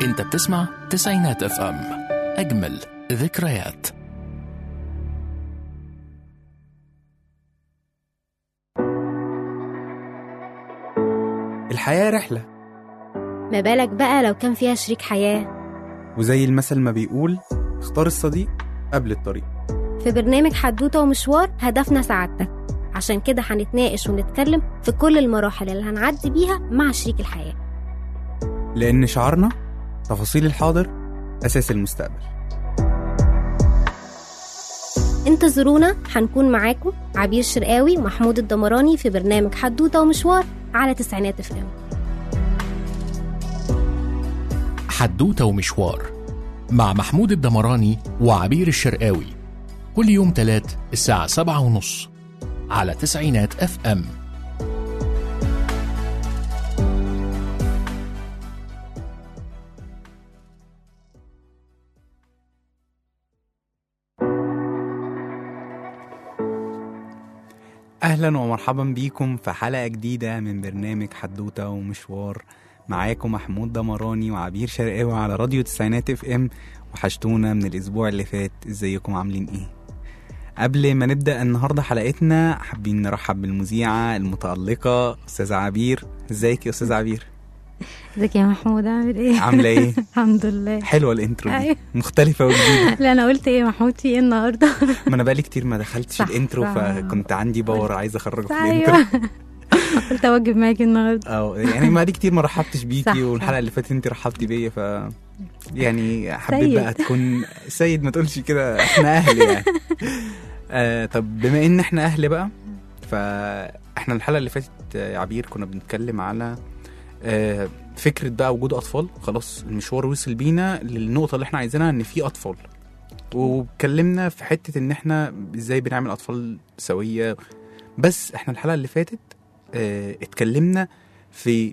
انت بتسمع تسعينات اف ام اجمل ذكريات الحياة رحلة ما بالك بقى لو كان فيها شريك حياة وزي المثل ما بيقول اختار الصديق قبل الطريق في برنامج حدوتة ومشوار هدفنا سعادتك عشان كده هنتناقش ونتكلم في كل المراحل اللي هنعدي بيها مع شريك الحياة لأن شعارنا تفاصيل الحاضر أساس المستقبل انتظرونا هنكون معاكم عبير شرقاوي ومحمود الدمراني في برنامج حدوتة ومشوار على تسعينات اف ام حدوتة ومشوار مع محمود الدمراني وعبير الشرقاوي كل يوم تلات الساعة سبعة ونص على تسعينات اف ام أهلا ومرحبا بيكم في حلقة جديدة من برنامج حدوتة ومشوار معاكم محمود دمراني وعبير شرقاوي على راديو تسعينات اف ام وحشتونا من الأسبوع اللي فات ازيكم عاملين ايه قبل ما نبدأ النهاردة حلقتنا حابين نرحب بالمذيعة المتألقة أستاذة عبير ازيك يا أستاذة عبير ازيك يا محمود عامل ايه؟ عاملة ايه الحمد لله حلوة الانترو دي أيوة. مختلفة وجديدة لا انا قلت ايه يا محمود في ايه النهارده؟ ما انا بقالي كتير ما دخلتش صح، الانترو صح. فكنت عندي باور عايز اخرجه في الانترو ايوه قلت اوجب معاكي النهارده اه يعني ما دي كتير ما رحبتش صح، بيكي صح. والحلقه اللي فاتت انت رحبتي بيا ف يعني حبيت سيد. بقى تكون سيد ما تقولش كده احنا اهل يعني آه طب بما ان احنا اهل بقى فاحنا الحلقه اللي فاتت آه، يا عبير كنا بنتكلم على آه فكره بقى وجود اطفال خلاص المشوار وصل بينا للنقطه اللي احنا عايزينها ان في اطفال واتكلمنا في حته ان احنا ازاي بنعمل اطفال سويه بس احنا الحلقه اللي فاتت اه اتكلمنا في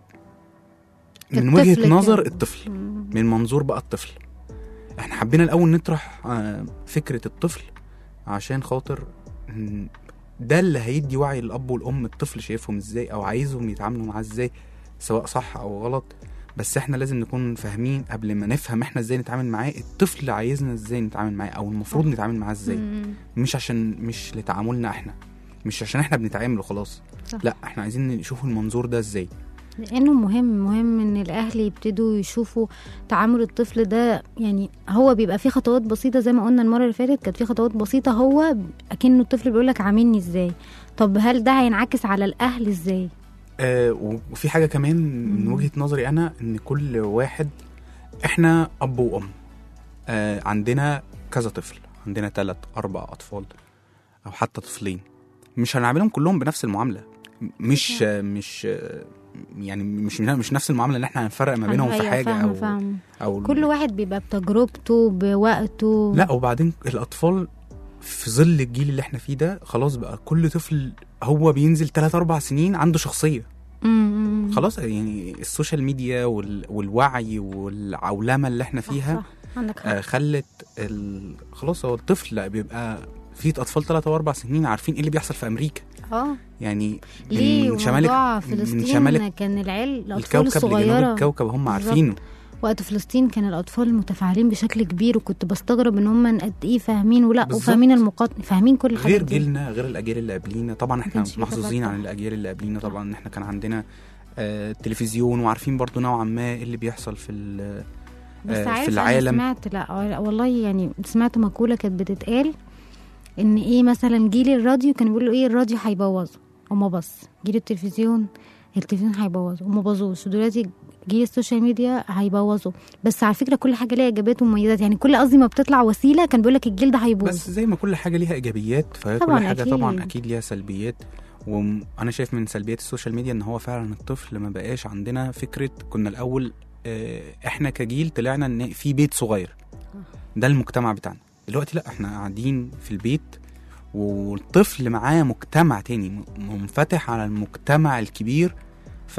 من الطفل وجهه كان- نظر الطفل من منظور بقى الطفل احنا حبينا الاول نطرح آه، فكره الطفل عشان خاطر م، ده اللي هيدي وعي للاب والام الطفل شايفهم ازاي او عايزهم يتعاملوا معاه ازاي سواء صح او غلط بس احنا لازم نكون فاهمين قبل ما نفهم احنا ازاي نتعامل معاه الطفل عايزنا ازاي نتعامل معاه او المفروض نتعامل معاه ازاي مم. مش عشان مش لتعاملنا احنا مش عشان احنا بنتعامل وخلاص صح. لا احنا عايزين نشوف المنظور ده ازاي لانه مهم مهم ان الاهل يبتدوا يشوفوا تعامل الطفل ده يعني هو بيبقى فيه خطوات بسيطه زي ما قلنا المره اللي فاتت كانت فيه خطوات بسيطه هو اكنه الطفل بيقول لك عاملني ازاي طب هل ده هينعكس على الاهل ازاي آه وفي حاجه كمان من مم. وجهه نظري انا ان كل واحد احنا اب وام آه عندنا كذا طفل عندنا ثلاث اربع اطفال او حتى طفلين مش هنعاملهم كلهم بنفس المعامله مش آه مش آه يعني مش مش نفس المعامله اللي احنا هنفرق ما بينهم في أيوة، حاجه فاهمة، او فاهمة. او كل واحد بيبقى بتجربته بوقته لا وبعدين الاطفال في ظل الجيل اللي احنا فيه ده خلاص بقى كل طفل هو بينزل 3 4 سنين عنده شخصيه مم. خلاص يعني السوشيال ميديا وال... والوعي والعولمه اللي احنا صح، فيها صح. عندك حق آه خلت ال... خلاص هو الطفل بيبقى في اطفال 3 و4 سنين عارفين ايه اللي بيحصل في امريكا اه يعني ليه من شمال وموضوع من فلسطين شمال كان العيال الاطفال الكوكب لجنوب الصغيره الكوكب هم بالظبط. عارفينه وقت فلسطين كان الاطفال متفاعلين بشكل كبير وكنت بستغرب ان هم قد ايه فاهمين ولا بالظبط. وفاهمين المقاطع فاهمين كل الحاجات غير دي جيلنا غير الاجيال اللي قبلينا طبعا احنا كانش في محظوظين تفتح. عن الاجيال اللي قبلينا طبعا ان احنا كان عندنا آه تلفزيون وعارفين برضو نوعا ما ايه اللي بيحصل في ال- بس آه، عارف في العالم انا سمعت لا والله يعني سمعت مقوله كانت بتتقال ان ايه مثلا جيل الراديو كانوا بيقولوا ايه الراديو هيبوظه هما بس جيل التلفزيون التلفزيون هيبوظه وما بوظوش ودلوقتي جيل السوشيال ميديا هيبوظوا بس على فكره كل حاجه ليها ايجابيات ومميزات يعني كل قصدي ما بتطلع وسيله كان بيقول لك الجيل ده هيبوظ بس زي ما كل حاجه ليها ايجابيات فهي كل طبعاً حاجه أكيد. طبعا اكيد ليها سلبيات وانا شايف من سلبيات السوشيال ميديا ان هو فعلا الطفل ما بقاش عندنا فكره كنا الاول آه، احنا كجيل طلعنا ان في بيت صغير ده المجتمع بتاعنا دلوقتي لا احنا قاعدين في البيت والطفل معاه مجتمع تاني م- منفتح على المجتمع الكبير ف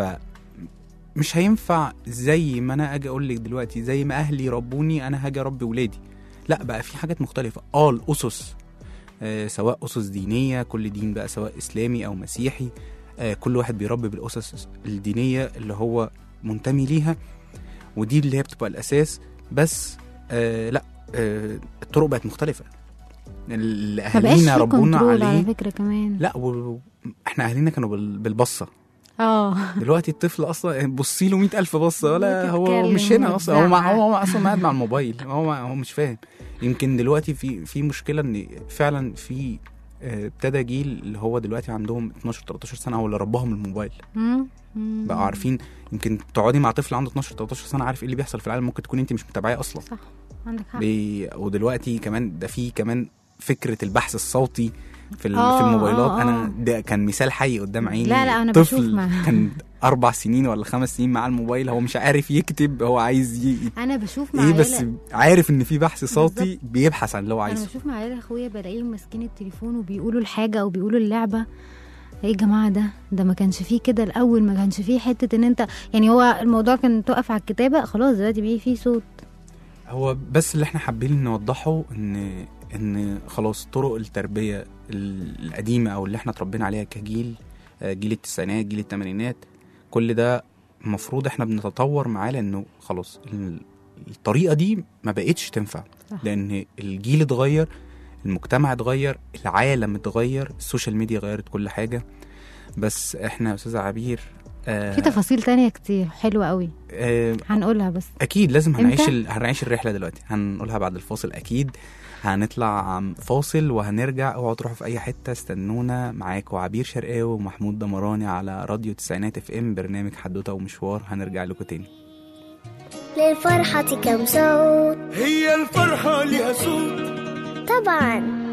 مش هينفع زي ما انا اجي اقول لك دلوقتي زي ما اهلي ربوني انا هاجي اربي ولادي لا بقى في حاجات مختلفه اه الاسس آه سواء اسس دينيه كل دين بقى سواء اسلامي او مسيحي آه كل واحد بيربي بالاسس الدينيه اللي هو منتمي ليها ودي اللي هي بتبقى الاساس بس آه لا آه الطرق بقت مختلفه اللي ما بقاش اهالينا في ربونا كنترول على عليه فكره كمان لا و... احنا اهالينا كانوا بال... بالبصه اه دلوقتي الطفل اصلا بصي له 100000 بصه ولا هو وتتكلم مش هنا اصلا هو مع وتزعق. هو اصلا قاعد مع الموبايل هو هو مش فاهم يمكن دلوقتي في في مشكله ان فعلا في آه، ابتدى جيل اللي هو دلوقتي عندهم 12 13 سنه هو اللي رباهم الموبايل مم. مم. بقوا عارفين يمكن تقعدي مع طفل عنده 12 13 سنه عارف ايه اللي بيحصل في العالم ممكن تكون انت مش متابعاه اصلا صح عندك حق بي... ودلوقتي كمان ده في كمان فكره البحث الصوتي في ال- آه، في الموبايلات آه، انا آه. ده كان مثال حي قدام عيني لا، لا، أنا بشوف طفل ما- كان اربع سنين ولا خمس سنين مع الموبايل هو مش عارف يكتب هو عايز ي... انا بشوف مع ايه عيلة بس عارف ان في بحث صوتي بالظبط. بيبحث عن اللي هو انا عايزه بشوف مع عيال اخويا بلاقيهم ماسكين التليفون وبيقولوا الحاجه او بيقولوا اللعبه ايه يا جماعه ده ده ما كانش فيه كده الاول ما كانش فيه حته ان انت يعني هو الموضوع كان تقف على الكتابه خلاص دلوقتي بقى فيه صوت هو بس اللي احنا حابين نوضحه ان ان خلاص طرق التربيه ال- القديمه او اللي احنا اتربينا عليها كجيل آه، جيل التسعينات جيل الثمانينات كل ده المفروض احنا بنتطور معاه لانه خلاص ال- الطريقه دي ما بقتش تنفع صح. لان الجيل اتغير المجتمع اتغير العالم اتغير السوشيال ميديا غيرت كل حاجه بس احنا يا استاذه عبير آه في تفاصيل تانية كتير حلوة قوي آه هنقولها بس اكيد لازم هنعيش إمتى؟ ال... هنعيش الرحله دلوقتي هنقولها بعد الفاصل اكيد هنطلع عم- فاصل وهنرجع اوعوا تروحوا في اي حته استنونا معاكم عبير شرقاوي ومحمود دمراني على راديو تسعينات اف ام برنامج حدوته ومشوار هنرجع لكم تاني للفرحة كم صوت هي الفرحة لها صوت طبعا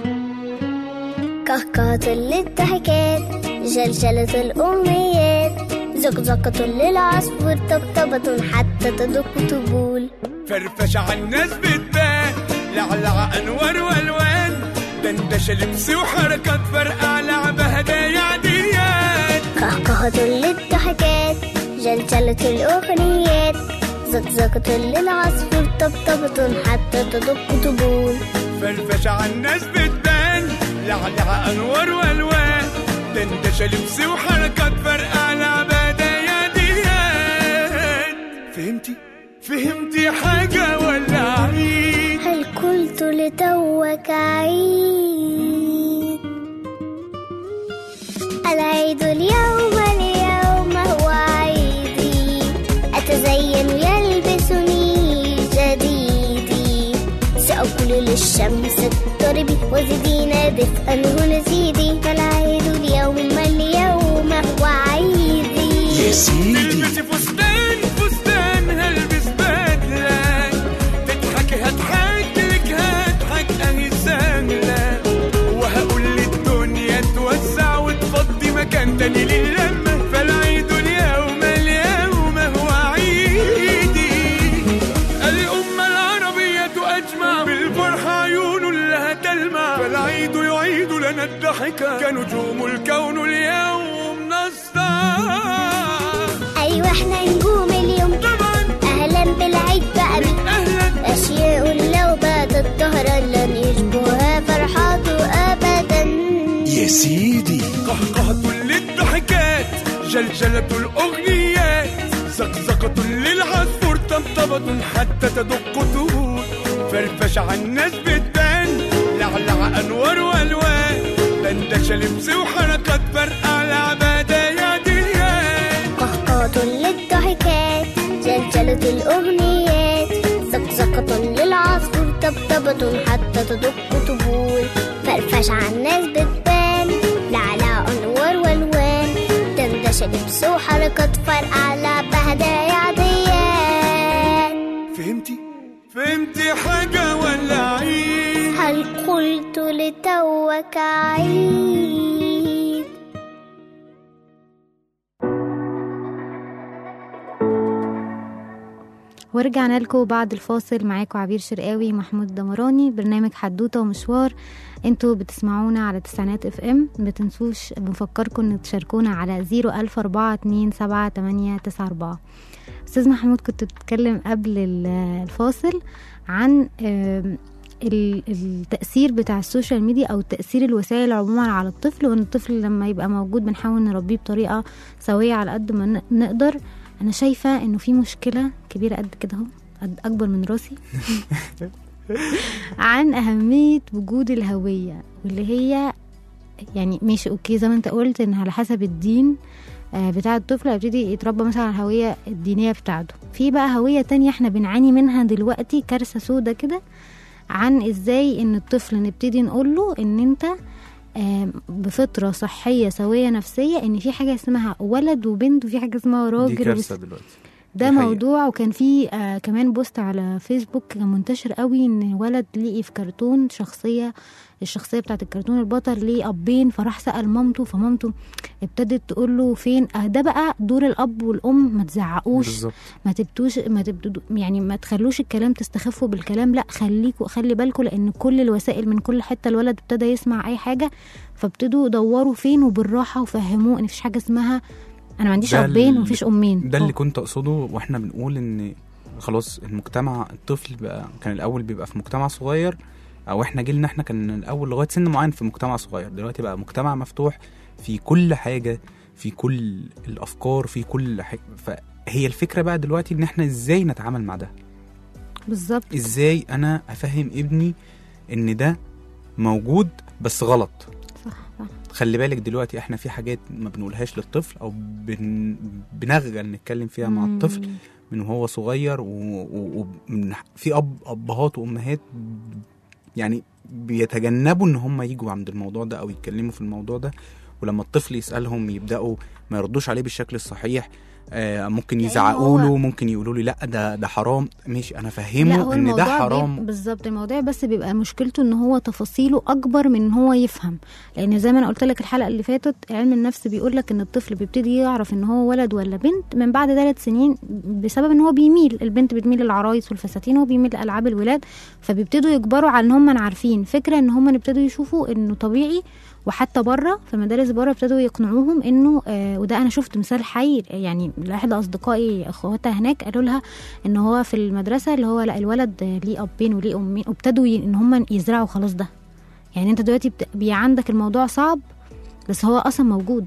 كهكهة للضحكات جلجلة الأمنيات زقزقة للعصفور طبطبة حتى تدق طبول فرفش عالناس بتبان لعلع أنوار وألوان دندشة لبس وحركات فرقع لعبة هدايا عاديات كهكهة للضحكات جلجلة الأغنيات زقزقة للعصفور طبطبة حتى تدق طبول فرفش عالناس بتبان لعلع أنوار وألوان دندشة لبس وحركات فرقع لعبة هدايا عاديات فهمتي؟ فهمتي حاجة ولا عيد؟ هل قلت لتوك عيد العيد اليوم اليوم هو عيدي أتزين يلبسني جديدي سأقول للشمس اضطربي وزدينا دفئا هنا زيدي فالعيد اليوم اليوم هو عيدي يا سيدي البسي فستان فستان هلبس بدلة تضحكي هضحك لك هضحك اهي سهلة وهقول للدنيا توسع وتفضي مكان تاني للمة فالعيد اليوم اليوم هو عيدي الأمة العربية أجمع بالفرحة عيون لها تلمع فالعيد يعيد لنا الضحكة كنجوم الكون اليوم نسطع أيوة احنا نجوم اليوم طبعا أهلا بالعيد بقى بي أهلا أشياء لو باتت ظهرا لن يشبهها فرحاته أبدا يا سيدي قهقهة للضحكات جلجلة الأغنيات زقزقة للعصفور طبطبة حتى تدق طهور فرفش عالناس بتبان لعلع أنوار وألوان دندشة لبس وحركات فرقع لعبة يا ديان قهقهة للضحكات جلجلة الأغنيات زقزقة للعصفور طبطبة حتى تدق طبول فرفش عالناس بتبان لعلى أنوار والوان دندشة لبس وحركات فرقع لعبة هدايا عاديات فهمتي؟ فهمتي حاجة ولا عيد؟ هل قلت لتوك عيد ورجعنا لكم بعد الفاصل معاكم عبير شرقاوي محمود دمراني برنامج حدوته ومشوار انتوا بتسمعونا على تسعينات اف ام متنسوش بنفكركم ان تشاركونا على زيرو الف اربعة اتنين سبعة تمانية تسعة اربعة استاذ محمود كنت بتتكلم قبل ال- الفاصل عن آم، ال- التأثير بتاع السوشيال ميديا أو تأثير الوسائل عموما على الطفل وإن الطفل لما يبقى موجود بنحاول نربيه بطريقة سوية على قد ما ن- نقدر انا شايفه انه في مشكله كبيره قد كده اهو قد اكبر من راسي عن اهميه وجود الهويه واللي هي يعني ماشي اوكي زي ما انت قلت ان على حسب الدين آه، بتاع الطفل هيبتدي يتربى مثلا على الهوية الدينية بتاعته في بقى هوية تانية احنا بنعاني منها دلوقتي كارثة سودة كده عن ازاي ان الطفل نبتدي نقول له ان انت آم، بفطرة صحية سوية نفسية ان في حاجة اسمها ولد وبنت وفي حاجة اسمها دي راجل كارثه وست. دلوقتي ده دي حقيقة. موضوع وكان في آه كمان بوست على فيسبوك كان منتشر قوي ان ولد لقي في كرتون شخصيه الشخصيه بتاعت الكرتون البطل ليه ابين فراح سال مامته فمامته ابتدت تقول له فين آه ده بقى دور الاب والام ما تزعقوش بالظبط ما تبتوش ما تبتدوا يعني ما تخلوش الكلام تستخفوا بالكلام لا خليكوا خلي بالكوا لان كل الوسائل من كل حته الولد ابتدى يسمع اي حاجه فابتدوا دوروا فين وبالراحه وفهموه ان مفيش حاجه اسمها انا ما عنديش ده ابين اللي- ومفيش امين ده اللي هو- كنت اقصده واحنا بنقول ان خلاص المجتمع الطفل بقى كان الاول بيبقى في مجتمع صغير او احنا جيلنا احنا كان الاول لغايه سن معين في مجتمع صغير دلوقتي بقى مجتمع مفتوح في كل حاجه في كل الافكار في كل حاجه فهي الفكره بقى دلوقتي ان احنا ازاي نتعامل مع ده بالظبط ازاي انا افهم ابني ان ده موجود بس غلط صح صح خلي بالك دلوقتي احنا في حاجات ما بنقولهاش للطفل او بن... بنغل نتكلم فيها مع مم. الطفل من وهو صغير وفي و... ومن- في اب ابهات وامهات يعني بيتجنبوا ان هم يجوا عند الموضوع ده او يتكلموا في الموضوع ده ولما الطفل يسالهم يبداوا ما يردوش عليه بالشكل الصحيح آه ممكن لأن يزعقوا هو- له ممكن يقولوا لي لا ده ده حرام ماشي انا لا فهمه هو ان ده الموضوع حرام بي... بالظبط الموضوع بس بيبقى مشكلته ان هو تفاصيله اكبر من ان هو يفهم لان زي ما انا قلت لك الحلقه اللي فاتت علم النفس بيقول لك ان الطفل بيبتدي يعرف ان هو ولد ولا بنت من بعد ثلاث سنين بسبب ان هو بيميل البنت بتميل للعرايس والفساتين وهو بيميل لالعاب الولاد فبيبتدوا يجبروا على ان هم عارفين فكره ان هم يبتدوا يشوفوا انه طبيعي وحتى بره في المدارس بره ابتدوا يقنعوهم انه آه وده انا شفت مثال حي يعني لاحدى اصدقائي اخواتها هناك قالوا لها ان هو في المدرسه اللي هو لا الولد ليه ابين وليه امين وابتدوا ي- ان هم يزرعوا خلاص ده يعني انت دلوقتي بت... بي عندك الموضوع صعب بس هو اصلا موجود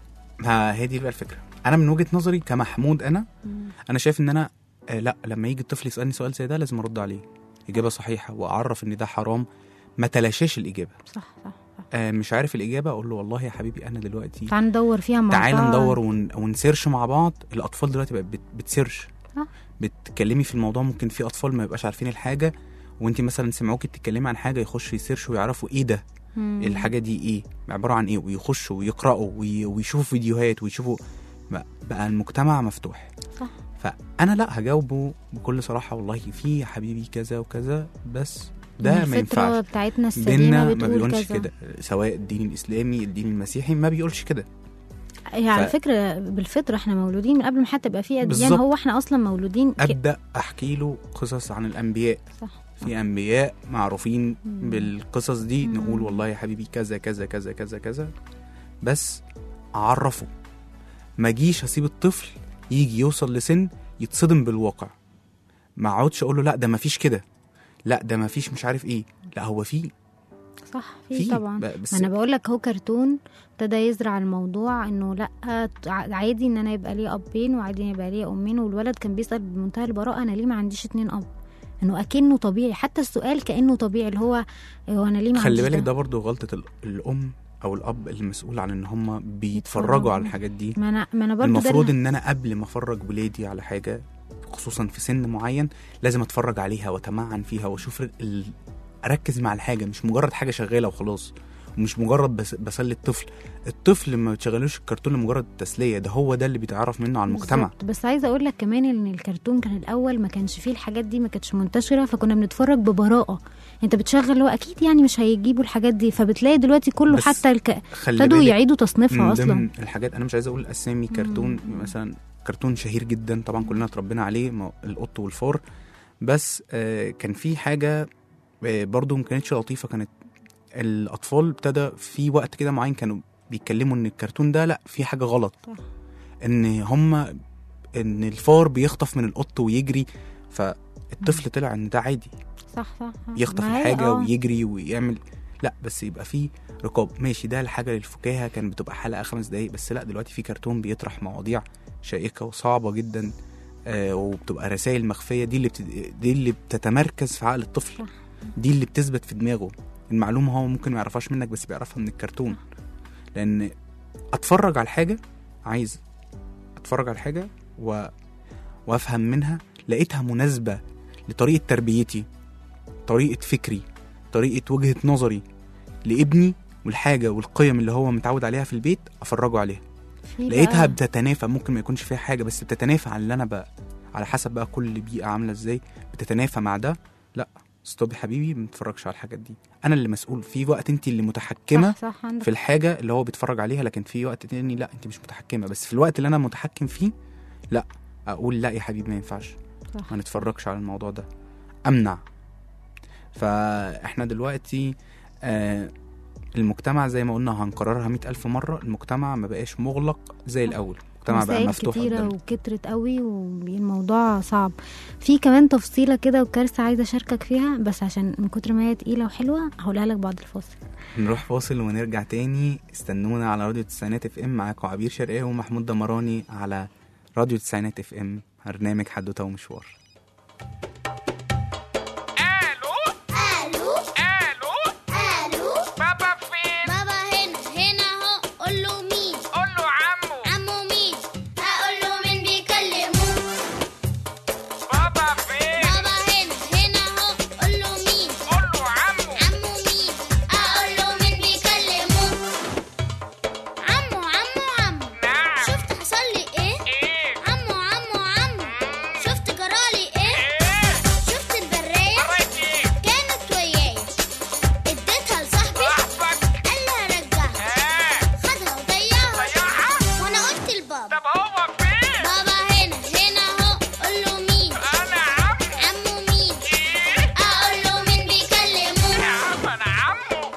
ها هي دي بقى الفكره انا من وجهه نظري كمحمود انا انا شايف ان انا آه لا لما يجي الطفل يسالني سؤال زي ده لازم ارد عليه اجابه صحيحه واعرف ان ده حرام ما تلاشاش الاجابه صح صح آه مش عارف الاجابه اقول له والله يا حبيبي انا دلوقتي تعال ندور فيها مع تعالى بعض. ندور ون... ونسيرش مع بعض الاطفال دلوقتي بقت بت... بتسيرش صح. بتتكلمي في الموضوع ممكن في اطفال ما يبقاش عارفين الحاجه وانت مثلا سمعوكي بتتكلمي عن حاجه يخشوا يسيرشوا ويعرفوا ايه ده مم. الحاجه دي ايه عباره عن ايه ويخشوا ويقراوا وي... ويشوفوا فيديوهات ويشوفوا بقى, بقى المجتمع مفتوح صح. فانا لا هجاوبه بكل صراحه والله في يا حبيبي كذا وكذا بس ده ما الفطرة ينفعش بتاعتنا السليمه ديننا ما بتقول بيقولش كذا كده سواء الدين الاسلامي الدين المسيحي ما بيقولش كده هي على ف- فكره بالفطره احنا مولودين من قبل ما حتى يبقى في اديان بالظبط. هو احنا اصلا مولودين ك... ابدا احكي له قصص عن الانبياء صح في انبياء معروفين مم. بالقصص دي مم. نقول والله يا حبيبي كذا كذا كذا كذا كذا بس اعرفه ما جيش اسيب الطفل يجي يوصل لسن يتصدم بالواقع ما اقعدش اقول له لا ده ما فيش كده لا ده ما فيش مش عارف ايه لا هو في صح في في طبعا ب- بس ما انا بقول لك هو كرتون ابتدى يزرع الموضوع انه لا ع- عادي ان انا يبقى لي ابين وعادي ان يبقى لي امين والولد كان بيسال بمنتهى البراءه انا ليه ما عنديش اتنين اب انه اكنه طبيعي حتى السؤال كانه طبيعي اللي هو هو انا ليه ما خلي عنديش بالك ده ده برضو غلطه ال- الام او الاب المسؤول عن ان هم يتفرجوا. بيتفرجوا على الحاجات دي ما انا ما انا برضه المفروض ده ان انا قبل ما افرج ولادي على حاجه خصوصا في سن معين لازم اتفرج عليها واتمعن فيها واشوف ال... اركز مع الحاجه مش مجرد حاجه شغاله وخلاص ومش مجرد بس بسلي الطفل الطفل ما بتشغلوش الكرتون لمجرد التسليه ده هو ده اللي بيتعرف منه على المجتمع بالظبط. بس عايزه اقول لك كمان ان الكرتون كان الاول ما كانش فيه الحاجات دي ما كانتش منتشره فكنا بنتفرج ببراءه انت بتشغل هو اكيد يعني مش هيجيبوا الحاجات دي فبتلاقي دلوقتي كله بس حتى الك... خلي ابتدوا بالك يعيدوا تصنيفها من اصلا ضمن الحاجات انا مش عايز اقول اسامي كرتون مم. مثلا كرتون شهير جدا طبعا كلنا اتربينا عليه ما- القط والفار بس آه، كان في حاجه آه، برضو ما كانتش لطيفه كانت الاطفال ابتدى في وقت كده معين كانوا بيتكلموا ان الكرتون ده لا في حاجه غلط صح. ان هما ان الفار بيخطف من القط ويجري فالطفل طلع ان ده عادي صح صح صح. يخطف ما هي الحاجه آه. ويجري ويعمل لا بس يبقى في رقابه ماشي ده الحاجه للفكاهه كان بتبقى حلقه خمس دقايق بس لا دلوقتي في كرتون بيطرح مواضيع شائكه وصعبه جدا آه وبتبقى رسائل مخفيه دي اللي بت... دي اللي بتتمركز في عقل الطفل صح. دي اللي بتثبت في دماغه المعلومه هو ممكن ما يعرفهاش منك بس بيعرفها من الكرتون لان اتفرج على الحاجه عايز اتفرج على الحاجه و... وافهم منها لقيتها مناسبه لطريقه تربيتي طريقه فكري طريقه وجهه نظري لابني والحاجه والقيم اللي هو متعود عليها في البيت افرجه عليها في لقيتها بقى- بتتنافى ممكن ما يكونش فيها حاجه بس بتتنافى عن اللي انا بقى على حسب بقى كل بيئه عامله ازاي بتتنافى مع ده لا ستوب يا حبيبي ما تتفرجش على الحاجات دي انا اللي مسؤول في وقت انت اللي متحكمه صح صح عندك في الحاجه اللي هو بيتفرج عليها لكن في وقت تاني لا انت مش متحكمه بس في الوقت اللي انا متحكم فيه لا اقول لا يا حبيبي ما ينفعش صح. ما نتفرجش على الموضوع ده امنع فاحنا دلوقتي آه المجتمع زي ما قلنا هنكررها مئة ألف مرة المجتمع ما بقاش مغلق زي الأول المجتمع بقى مسائل مفتوح كتيرة قدامنا. وكترت قوي والموضوع صعب في كمان تفصيلة كده وكارثة عايزة أشاركك فيها بس عشان من كتر ما هي تقيلة وحلوة هقولها لك بعد الفاصل نروح فاصل ونرجع تاني استنونا على راديو تسعينات اف ام معاكم عبير شرقاوي ومحمود دمراني على راديو تسعينات اف ام برنامج حدوته ومشوار الو الو الو الو بابا فين بابا هنا هنا اهو قول له مين قول له عمو عمو مين اقول له مين بيكلمه بابا فين بابا هنا هنا اهو قول له مين قول له عمو عمو مين اقول له مين بيكلمه عمو عمو عمو نعم شفت حصل لي ايه ايه عمو عمو عمو شفت جرالي ايه ايه شفت البرية قريت ايه كانت ويايا اديتها لصاحبي صاحبك قال لي هرجعها اه خدها وضيعها ضيعها وانا قلت لبابا طب هو فين بابا هنا هنا اهو قول له مين انا عمو عمو مين ايه اقول له مين بيكلمه يا عم انا عمو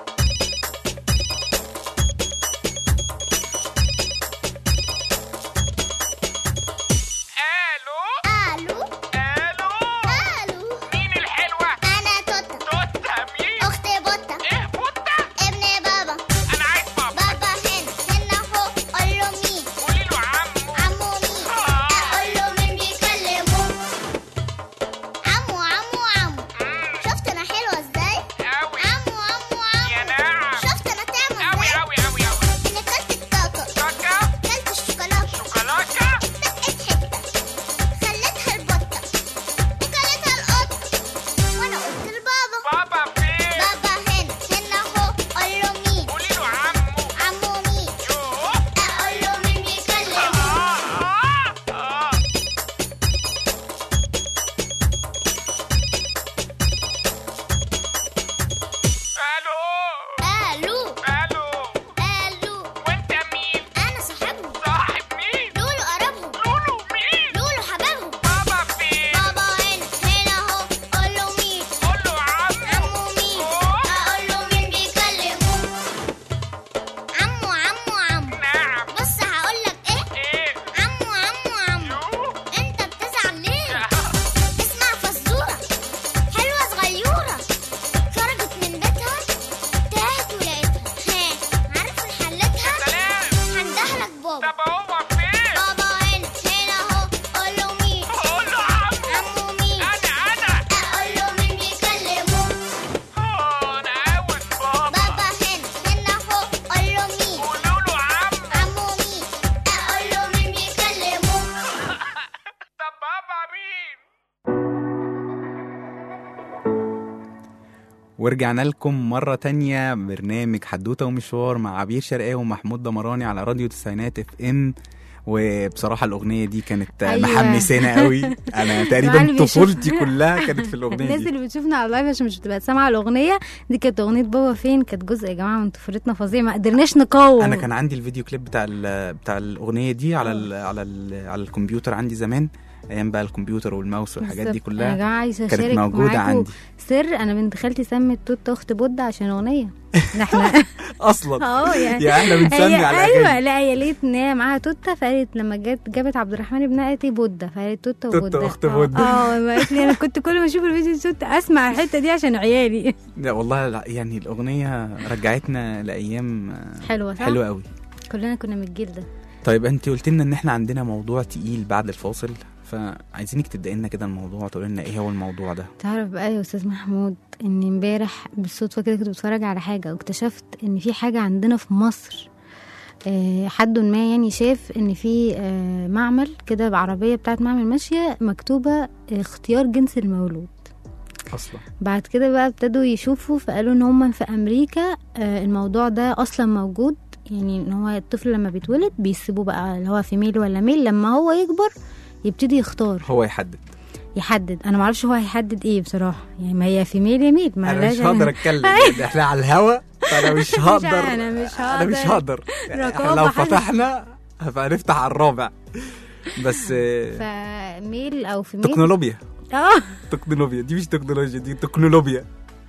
الو الو الو الو مين الحلوة انا توتا توتا مين اختي بطة ايه بوتا ابن بابا انا عايز بابا بابا هنا هنا اهو قول له مين قولي له عمو عمو مين اقول له مين بيكلمه عمو عمو عمو شفت انا حلوة ازاي اوي عمو عمو يا عمو نعم شفت انا طعمة اوي ازاي اوي اوي اوي انا كلت الكاكا كاكا كلت الشوكولاتة شوكولاتة دقت حتة خلتها البطة وكلتها القطة وانا قلت لبابا بابا فين بابا هنا هنا اهو قول له مين قولي له عمو عمو مين يوه اقول له مين بيكلمه آه آه آه الو الو الو الو وانت مين انا صاحبهم صاحب مين لولو قربهم لولو مين لولو حبابهم بابا فين بابا هنا هنا اهو قول له مين قول له عمو عمو مين أوه. اقول له مين بيكلمه عمو عمو عمو نعم بص هقول لك ايه ايه عمو عمو عمو يوه انت بتزعل ليه اسمع فزورة حلوة صغيرة خرجت من بيتها تاهت ولقيتها ها عارف حلتها سلام هندهلك بابا طب هو فين بابا هنا هنا اهو قول له مين قول له عمو عمو مين انا انا اقول له مين بيكلمه آه، انا عاوز بابا بابا هنا هنا اهو قول له مين قولوا له عمو عمو مين اقول له مين بيكلمه طب بابا مين ورجعنا لكم مرة تانية برنامج حدوتة ومشوار مع عبير شرقاوي ومحمود دمراني على راديو تسعينات اف ام وبصراحة الأغنية دي كانت أيوة. محمسانة قوي أنا تقريبا معلم يشوف. طفولتي كلها كانت في الأغنية الناس دي اللي بتشوفنا على اللايف عشان مش بتبقى سامعه الاغنيه دي كانت اغنيه بابا فين كانت جزء يا جماعه من طفولتنا فظيع ما قدرناش نقاوم انا كان عندي الفيديو كليب بتاع ال- بتاع الاغنيه دي على ال على ال على الكمبيوتر عندي زمان ايام بقى الكمبيوتر والماوس والحاجات دي بالظبط. يا كلها جماعه عايزه كانت اشارك موجودة معاكم عندي. سر انا بنت خالتي سمت توت اخت بودة عشان اغنيه احنا اصلا اه يعني يا احنا بنسمي هي على ايوه أغاني. لا هي لقيت ان هي معاها توته فقالت لما جت جابت عبد الرحمن ابن قالت لي بودة فقالت توته توتة وبودة أخت آه، بودة. اه ما قالت لي انا كنت كل ما اشوف الفيديو توته اسمع الحته دي عشان عيالي لا والله لا يعني الاغنيه رجعتنا لايام حلوه صح حلوه قوي كلنا كنا من الجيل ده طيب انت قلت لنا ان احنا عندنا موضوع تقيل بعد الفاصل فعايزينك تبدأ لنا كده الموضوع تقول لنا ايه هو الموضوع ده تعرف بقى يا استاذ محمود ان امبارح بالصدفه كده كنت بتفرج على حاجه واكتشفت ان في حاجه عندنا في مصر آه، حد ما يعني شاف ان في آه، معمل كده بعربيه بتاعت معمل ماشيه مكتوبه اختيار جنس المولود اصلا بعد كده بقى ابتدوا يشوفوا فقالوا ان هم في امريكا آه، الموضوع ده اصلا موجود يعني ان هو الطفل لما بيتولد بيسيبوه بقى اللي هو في ميل ولا ميل لما هو يكبر يبتدي يختار هو يحدد يحدد انا معرفش هو هيحدد ايه بصراحه يعني ما هي في ميل يميل ما انا مش لهاش- هقدر اتكلم يعني احنا على الهوا فانا مش هقدر أنا مش انا مش هقدر. هقدر احنا رقابة لو حاجة. فتحنا فهنفتح على الرابع بس آه، فميل او في ميل تكنولوجيا اه تكنولوجيا دي مش تكنولوجيا دي تكنولوجيا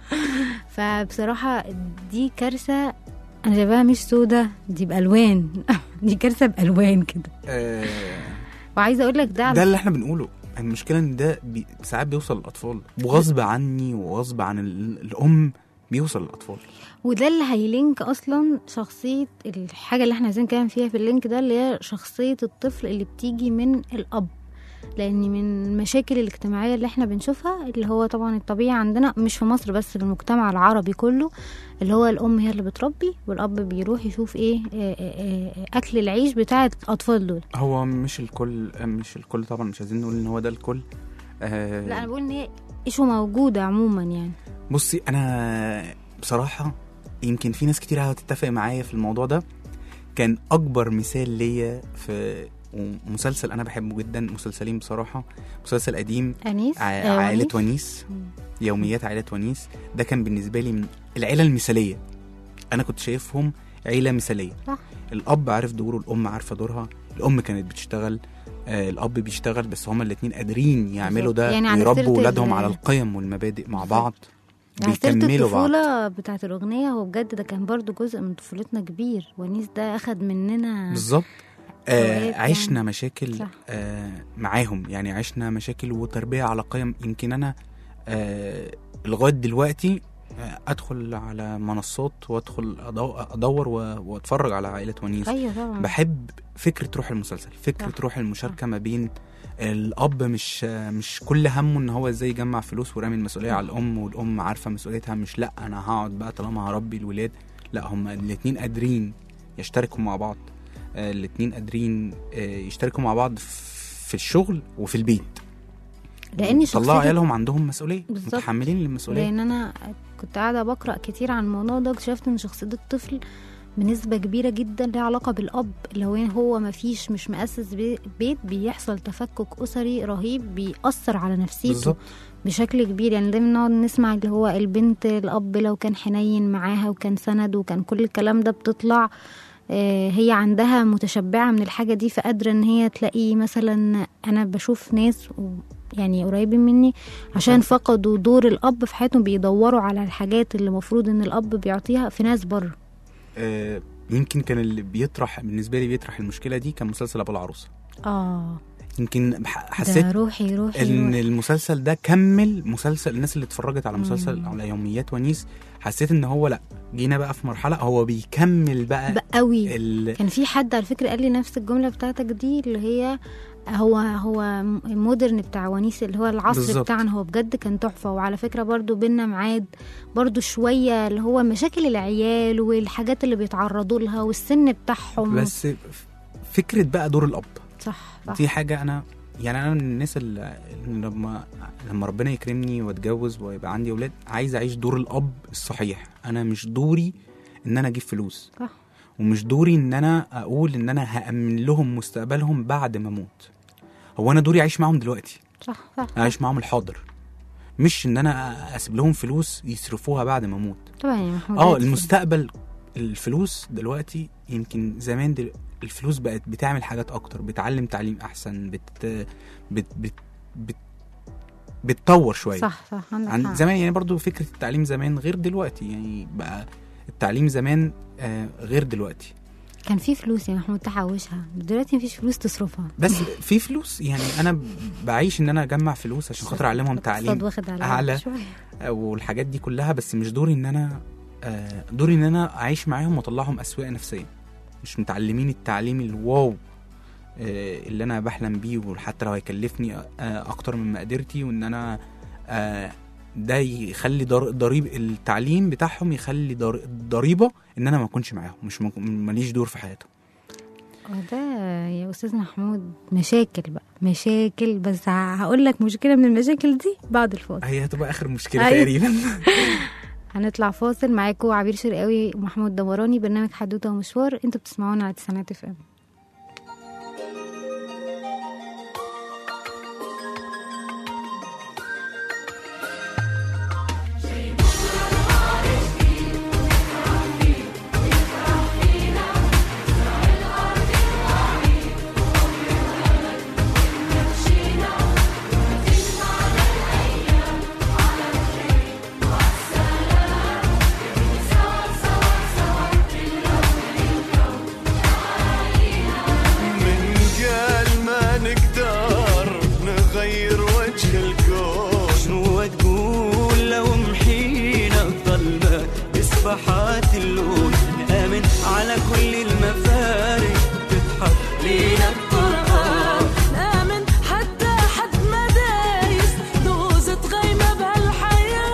فبصراحه دي كارثه انا شايفاها مش سودة دي بالوان دي كارثه بالوان كده آه، وعايزه اقول لك ده ده على اللي احنا بنقوله المشكله ان ده بي... ساعات بيوصل للاطفال وغصب عني وغصب عن ال... الام بيوصل للاطفال وده اللي هيلينك اصلا شخصيه الحاجه اللي احنا عايزين نتكلم فيها في اللينك ده اللي هي شخصيه الطفل اللي بتيجي من الاب لان من المشاكل الاجتماعيه اللي احنا بنشوفها اللي هو طبعا الطبيعي عندنا مش في مصر بس في المجتمع العربي كله اللي هو الام هي اللي بتربي والاب بيروح يشوف ايه آه، آه، آه، اكل العيش بتاع الاطفال دول هو مش الكل مش الكل طبعا مش عايزين نقول ان هو ده الكل آه لا انا بقول ان هي ايشو موجوده عموما يعني بصي انا بصراحه يمكن في ناس كتير هتتفق معايا في الموضوع ده كان اكبر مثال ليا في مسلسل انا بحبه جدا مسلسلين بصراحه مسلسل قديم انيس ع- آه، عائله ونيس. ونيس يوميات عائله ونيس ده كان بالنسبه لي من العيله المثاليه انا كنت شايفهم عيله مثاليه صح. الاب عارف دوره الام عارفه دورها الام كانت بتشتغل آه الاب بيشتغل بس هما الاتنين قادرين يعملوا ده يعني على ويربوا سيرة ولادهم ال- على القيم والمبادئ مع بعض على سيرة بيكملوا بعض الطفولة بتاعت الأغنية هو بجد ده كان برضو جزء من طفولتنا كبير ونيس ده أخد مننا بالظبط آه أوقات عشنا يعني. مشاكل صح. آه معاهم يعني عشنا مشاكل وتربية على قيم يمكن أنا آه لغاية دلوقتي آه أدخل على منصات وأدخل أدو- أدور و- وأتفرج على عائلة ونيس أيوة طبعا بحب فكرة روح المسلسل فكرة صح. روح المشاركة ما بين الأب مش مش كل همه إن هو إزاي يجمع فلوس ورامي المسؤولية على الأم والأم عارفة مسؤوليتها مش لأ أنا هقعد بقى طالما هربي الولاد لأ هما الاتنين قادرين يشتركوا مع بعض آه، الاتنين قادرين آه، يشتركوا مع بعض في الشغل وفي البيت لأن طلعوا شخصية عيالهم عندهم مسؤولية بالظبط. متحملين المسؤولية لأن أنا كنت قاعدة بقرأ كتير عن الموضوع ده اكتشفت إن شخصية الطفل بنسبة كبيرة جدا ليها علاقة بالأب لو هو ما فيش مش مؤسس بي- بيت بيحصل تفكك أسري رهيب بيأثر على نفسيته بالظبط بشكل كبير يعني دايما نقعد نسمع اللي هو البنت الأب لو كان حنين معاها وكان سند وكان كل الكلام ده بتطلع آه، هي عندها متشبعة من الحاجة دي فقادرة ان هي تلاقي مثلا انا بشوف ناس و- يعني قريبين مني عشان فقدوا دور الاب في حياتهم بيدوروا على الحاجات اللي المفروض ان الاب بيعطيها في ناس بره آه، يمكن كان اللي بيطرح بالنسبة لي بيطرح المشكلة دي كان مسلسل أبو العروسة اه يمكن ح- حسيت ده روحي روحي ان روحي. المسلسل ده كمل مسلسل الناس اللي اتفرجت على مسلسل مم. على يوميات ونيس حسيت ان هو لا جينا بقى في مرحله هو بيكمل بقى بقى قوي ال... كان في حد على فكره قال لي نفس الجمله بتاعتك دي اللي هي هو هو المودرن بتاع ونيس اللي هو العصر بالظبط. بتاعنا هو بجد كان تحفه وعلى فكره برضو بينا ميعاد برضو شويه اللي هو مشاكل العيال والحاجات اللي بيتعرضوا لها والسن بتاعهم بس ف- فكره بقى دور الاب صح صح دي حاجه انا يعني انا من الناس اللي اللي لما لما ربنا يكرمني واتجوز ويبقى عندي اولاد عايز اعيش دور الاب الصحيح انا مش دوري ان انا اجيب فلوس صح. ومش دوري ان انا اقول ان انا هامن لهم مستقبلهم بعد ما اموت هو انا دوري اعيش معاهم دلوقتي صح صح اعيش معاهم الحاضر مش ان انا اسيب لهم فلوس يصرفوها بعد ما اموت طبعا يا محمود اه دلوقتي المستقبل الفلوس دلوقتي يمكن زمان دل... الفلوس بقت بتعمل حاجات اكتر بتعلم تعليم احسن بت بت بت, بت... بتطور شويه صح صح عندك عن حق. زمان يعني برضو فكره التعليم زمان غير دلوقتي يعني بقى التعليم زمان آه غير دلوقتي كان في فلوس يا محمود تحوشها دلوقتي مفيش فلوس تصرفها بس في فلوس يعني انا بعيش ان انا اجمع فلوس عشان خاطر اعلمهم الاقتصاد تعليم واخد على أعلى. شوية. والحاجات دي كلها بس مش دوري ان انا آه، دوري ان انا اعيش معاهم واطلعهم اسوياء نفسيا مش متعلمين التعليم الواو آه، اللي انا بحلم بيه وحتى لو هيكلفني آه، اكتر من مقدرتي وان انا آه، ده يخلي ضر- ضريب التعليم بتاعهم يخلي ضر- ضريبه ان انا ما اكونش معاهم مش مك- ماليش دور في حياتهم ده يا استاذ محمود مشاكل بقى مشاكل بس هقول لك مشكله من المشاكل دي بعد الفاصل هي هتبقى اخر مشكله أيوة. تقريبا هنطلع فاصل معاكم عبير شرقاوي ومحمود دوراني برنامج حدوته ومشوار انتوا بتسمعونا على تسعينات اف ام من قال ما نقدر نغير وجه الكون شنو تقول لو محينا الظلمة بصفحات اللون نآمن على كل المفارق تضحك لينا القرآن نآمن حتى حد ما دايس دوزة غيمة بهالحياة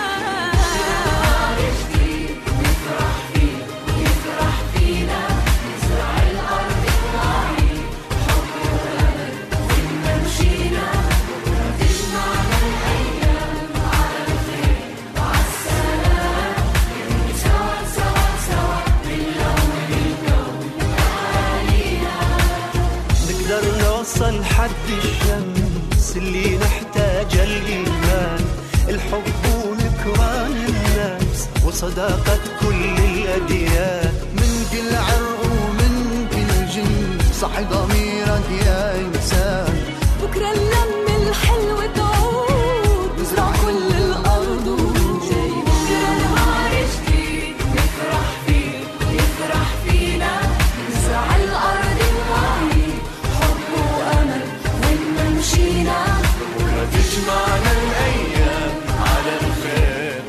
نقدر نوصل حد الشمس اللي نحتاج الإيمان الحب ونكران الناس وصداقة كل الأديان من كل عرق ومن كل جنس صح ضميرك يا إنسان بكرة اللمة الحلوة تعود نزرع كل الأرض وجاي بكرة نهار جديد نفرح فيه يفرح فينا نزرع الأرض الوعي حب وأمل وين ما مشينا تجمعنا الأيام على الخير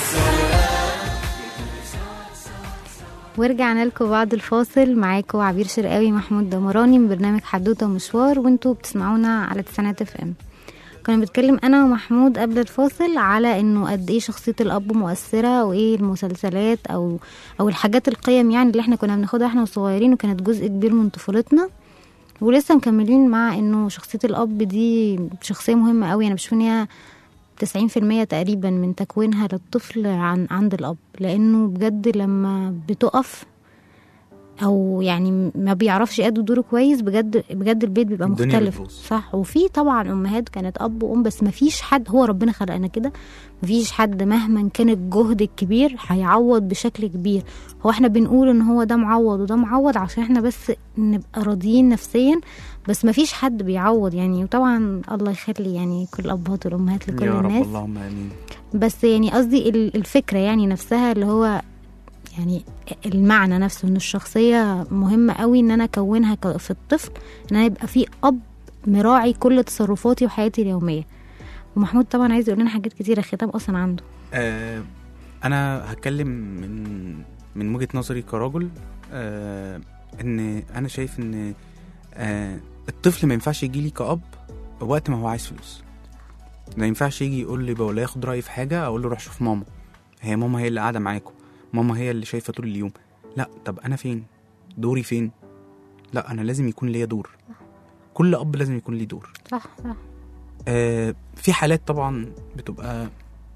ورجعنا لكم بعد الفاصل معاكم عبير شرقاوي محمود دمراني من برنامج حدوته ومشوار وانتوا بتسمعونا على تسعينات اف ام كنا بنتكلم انا ومحمود قبل الفاصل على انه قد ايه شخصيه الاب مؤثره وايه المسلسلات او او الحاجات القيم يعني اللي احنا كنا بناخدها احنا وصغيرين وكانت جزء كبير من طفولتنا ولسه مكملين مع انه شخصيه الاب دي شخصيه مهمه قوي انا بشوف ان هي 90% تقريبا من تكوينها للطفل عن عند الأب لأنه بجد لما بتقف أو يعني ما بيعرفش يأدي دوره كويس بجد بجد البيت بيبقى الدنيا مختلف بتبوظ. صح وفي طبعا أمهات كانت أب وأم بس ما فيش حد هو ربنا خلقنا كده ما فيش حد مهما كان الجهد الكبير هيعوض بشكل كبير هو احنا بنقول ان هو ده معوض وده معوض عشان احنا بس نبقى راضيين نفسيا بس ما فيش حد بيعوض يعني وطبعا الله يخلي يعني كل الابهات والامهات لكل يا رب الناس اللهم امين بس يعني قصدي ال- الفكرة يعني نفسها اللي هو يعني المعنى نفسه ان الشخصية مهمة قوي ان انا اكونها ك- في الطفل ان انا يبقى في اب مراعي كل تصرفاتي وحياتي اليومية ومحمود طبعا عايز يقول لنا حاجات كتيرة ختام اصلا عنده آه انا هتكلم من من وجهه نظري كرجل آه ان انا شايف ان آه الطفل ما ينفعش يجي لي كأب وقت ما هو عايز فلوس ما ينفعش يجي يقول لي ولا ياخد رأيي في حاجة أقول له روح شوف ماما هي ماما هي اللي قاعدة معاكم ماما هي اللي شايفة طول اليوم لا طب أنا فين دوري فين لا أنا لازم يكون ليا دور كل أب لازم يكون ليه دور صح صح آه في حالات طبعا بتبقى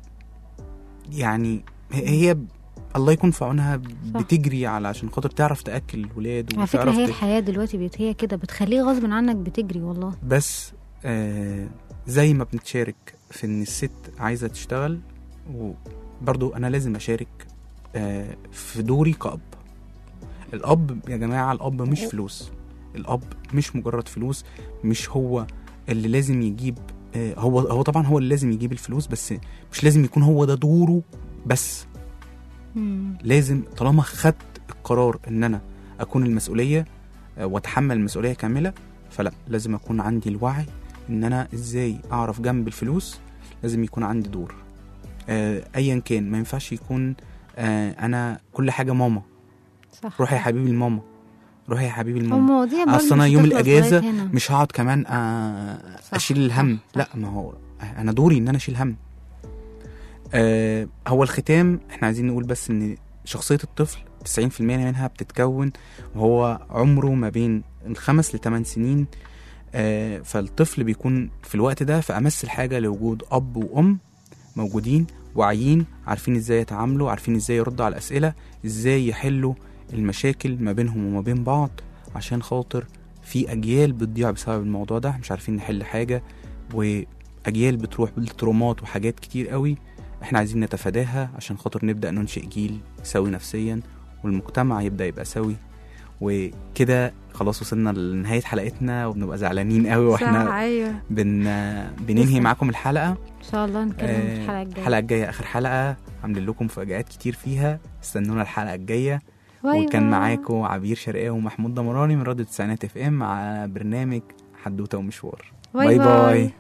يعني هي هي ب- الله يكون في عونها صح. بتجري على عشان خاطر تعرف تاكل الولاد على فكرة وتعرف هي ت- الحياة دلوقتي بقت هي كده بتخليه غصب عنك بتجري والله بس آه زي ما بنتشارك في ان الست عايزه تشتغل وبرضو انا لازم اشارك آه في دوري كأب الأب يا جماعة الأب مش فلوس الأب مش مجرد فلوس مش هو اللي لازم يجيب آه هو هو طبعا هو اللي لازم يجيب الفلوس بس مش لازم يكون هو ده دوره بس مم. لازم طالما خدت القرار ان انا اكون المسؤوليه آه، واتحمل المسؤوليه كامله فلا لازم اكون عندي الوعي ان انا ازاي اعرف جنب الفلوس لازم يكون عندي دور آه، ايا كان ما ينفعش يكون آه، انا كل حاجه ماما صح روح يا حبيبي لماما روح يا حبيبي الماما المواضيع برضه اصل انا مش يوم هتخلص الاجازه لغاية هنا. مش هقعد كمان آه، صح، اشيل الهم صح، لا ما هو انا دوري ان انا اشيل هم آه هو الختام احنا عايزين نقول بس ان شخصيه الطفل 90% منها بتتكون وهو عمره ما بين الخمس لثمان سنين آه فالطفل بيكون في الوقت ده في امس الحاجه لوجود اب وام موجودين واعيين عارفين ازاي يتعاملوا عارفين ازاي يردوا على الاسئله ازاي يحلوا المشاكل ما بينهم وما بين بعض عشان خاطر في اجيال بتضيع بسبب الموضوع ده مش عارفين نحل حاجه واجيال بتروح بالترومات وحاجات كتير قوي احنا عايزين نتفاداها عشان خاطر نبدا ننشئ جيل سوي نفسيا والمجتمع يبدا يبقى سوي وكده خلاص وصلنا لنهايه حلقتنا وبنبقى زعلانين قوي صح واحنا ايوه بن بننهي لسه. معاكم الحلقه ان شاء الله نتكلم في الحلقه آه، الجايه الحلقه الجايه اخر حلقه عاملين لكم مفاجآت كتير فيها استنونا الحلقه الجايه باي وكان باي. معاكم عبير شرقاوي ومحمود دمراني من راديو تسعينات اف ام مع برنامج حدوته ومشوار باي باي باي. باي.